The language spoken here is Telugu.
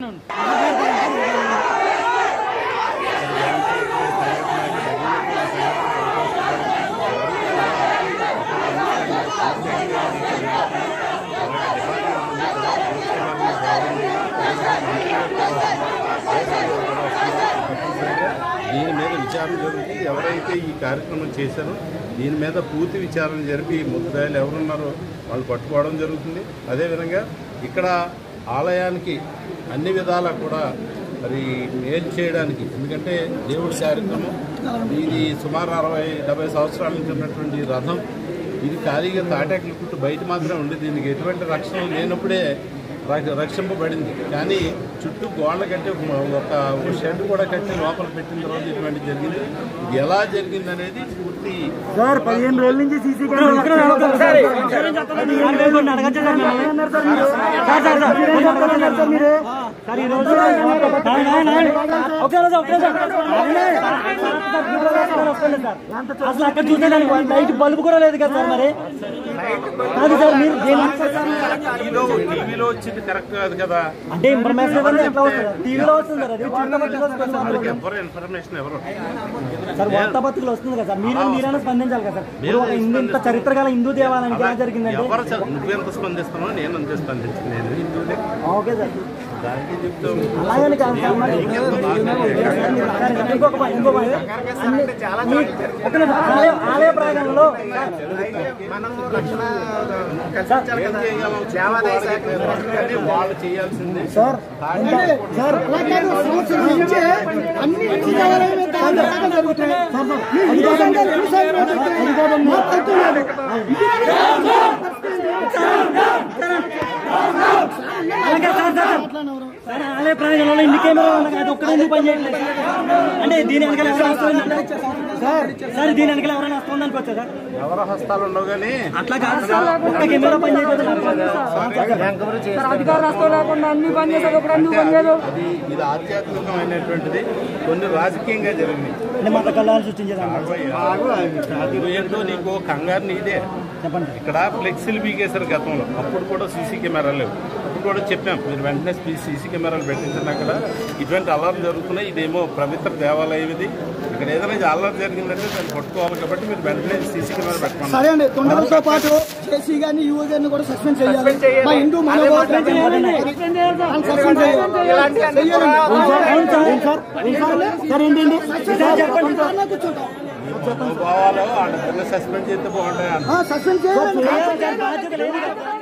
దీని మీద విచారణ జరిపి ఎవరైతే ఈ కార్యక్రమం చేశారో దీని మీద పూర్తి విచారణ జరిపి ముద్దాయిలు ఎవరున్నారో వాళ్ళు పట్టుకోవడం జరుగుతుంది అదేవిధంగా ఇక్కడ ఆలయానికి అన్ని విధాలా కూడా మరి మేలు చేయడానికి ఎందుకంటే దేవుడి కార్యక్రమం ఇది సుమారు అరవై డెబ్బై సంవత్సరాల నుంచి ఉన్నటువంటి ఈ రథం ఇది ఖాళీగా తాటాకులు కుట్టు బయట మాత్రమే ఉంది దీనికి ఎటువంటి రక్షణ లేనప్పుడే రక్ష- రక్షింపబడింది కానీ చుట్టూ గోడలు కట్టి ఒక ఒక షెడ్ కూడా కట్టి లోపల పెట్టిన తర్వాత ఇటువంటి జరిగింది ఇది ఎలా జరిగింది అనేది పూర్తి సార్ పదిహేను రోజుల నుంచి సీసీ సార్ ఈ రోజు అసలు అక్కడ చూసేదానికి లైట్ బల్బు కూడా లేదు కదా సార్ మరి కాదు సార్ మీరు టీవీలో టీవీలో వచ్చింది కరెక్ట్ కాదు కదా అంటే ఇన్ఫర్మేషన్ ఇవ్వండి ఎట్లా వస్తుంది టీవీలో వస్తుంది సార్ అది చిన్నపట్టిలో వస్తుంది సార్. వాళ్ళకి ఎవరు ఇన్ఫర్మేషన్ ఎవరు సార్ వార్తాపత్రికలు వస్తుంది కదా సార్ మీరు మీరైనా స్పందించాలి కదా సార్ మీరు ఒక హిందూ ఇంత చరిత్ర గల హిందూ దేవాలయానికి ఎలా జరిగిందంటే ఎవరు చ- నువ్వెంత స్పందిస్తున్నావు నేను అంతే స్పందించింది నేను హిందువులే ఓకే సార్ దానికి చెప్తాం అలాగని కాదు సార్ మరి ఇంకొక పాయింట్, ఇంకో పాయింట్. అన్ని- మీ- ఒక నిమిషం. ఆలయ ఆలయ ప్రాంగణంలో సార్ ఏం చేయగలం కానీ వాళ్ళు చేయాల్సింది సార్ సార్ అలా కాదు సంవత్సరం నుంచే అన్ని దేవాలయాలు తాంత్రికంగా జరుగుతాయి మీ హిందూ సంఘాలు చూసారు మాకు అంటున్నారు. అలాగే సార్ సార్ సార్ ఆలయ ప్రాంగణంలో ఇన్ని కెమెరాలు ఉన్నాయి అది ఒక్కడే ఎందుకు పని చేయట్లేదు అంటే దీని వెనకాల ఎవరైనా వస్తుంది సార్ సార్ దీని వెనకాల ఎవరైనా వస్తుంది అనుకోవచ్చా సార్ ఎవరి హస్తాలు ఉండవు కానీ అట్లా కాదు సార్ ఒక్క కెమెరా పని చేయట్లేదు అధికార రాష్ట్రం లేకుండా అన్ని పని చేసేది ఇప్పుడు అన్ని పని చేయదు అది ఇది ఆధ్యాత్మికమైనటువంటిది కొన్ని రాజకీయంగా జరిగినాయి అంటే మత కళాలు సృష్టించేదాన్ని ఏంటో నీకు కంగారు నీదే చెప్పండి ఇక్కడ ఫ్లెక్సీలు బీకేశారు గతంలో అప్పుడు కూడా సీసీ కెమెరాలు లేవు అప్పుడు కూడా చెప్పాం మీరు వెంటనే సీసీ కెమెరాలు పెట్టించండి అక్కడ ఇటువంటి అల్లర్లు జరుగుతున్నాయి ఇదేమో పవిత్ర దేవాలయం ఇది ఇక్కడ ఏదైనా అల్లరి జరిగిందంటే దాన్ని పట్టుకోవాలి కాబట్టి మీరు వెంటనే సీసీ కెమెరా పెట్టుకోండి సరే అండి తొండలతో పాటు జేసీ గారిని యువ గారిని కూడా సస్పెండ్ చేయాలి మా హిందూ మనోభావాలు సస్పెండ్ చేయాలి చెయ్యాలండి. అవును సార్ అవును సార్ అవును సార్ అవును సార్ సార్ ఏంటండి సార్ చెప్పండి సార్ అలా కూర్చుంటాం మనోభావాలు వాళ్ళ సస్పెండ్ చేస్తే బాగుంటాయి ఆ, సస్పెండ్ చేయాలండి బాధ్యత లేదు కదా